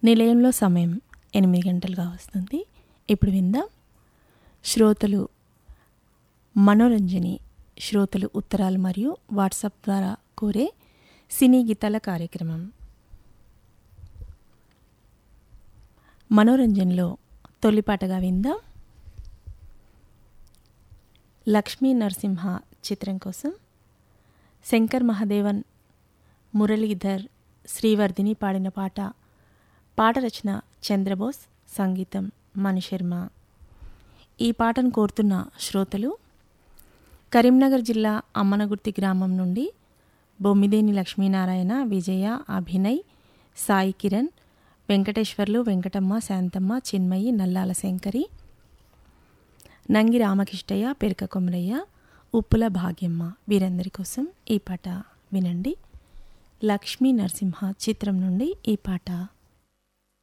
నిలయంలో సమయం ఎనిమిది గంటలుగా వస్తుంది ఇప్పుడు విందాం శ్రోతలు మనోరంజని శ్రోతలు ఉత్తరాలు మరియు వాట్సాప్ ద్వారా కోరే సినీ గీతాల కార్యక్రమం మనోరంజన్లో తొలిపాటగా విందాం లక్ష్మీ నరసింహ చిత్రం కోసం శంకర్ మహాదేవన్ మురళీధర్ శ్రీవర్ధిని పాడిన పాట పాట రచన చంద్రబోస్ సంగీతం మణిశర్మ ఈ పాటను కోరుతున్న శ్రోతలు కరీంనగర్ జిల్లా అమ్మనగుర్తి గ్రామం నుండి బొమ్మిదేని లక్ష్మీనారాయణ విజయ అభినయ్ సాయి కిరణ్ వెంకటేశ్వర్లు వెంకటమ్మ శాంతమ్మ చిన్మయి నల్లాల శంకరి నంగి రామకృష్ణయ్య పెరక కొమరయ్య ఉప్పుల భాగ్యమ్మ వీరందరి కోసం ఈ పాట వినండి లక్ష్మీ నరసింహ చిత్రం నుండి ఈ పాట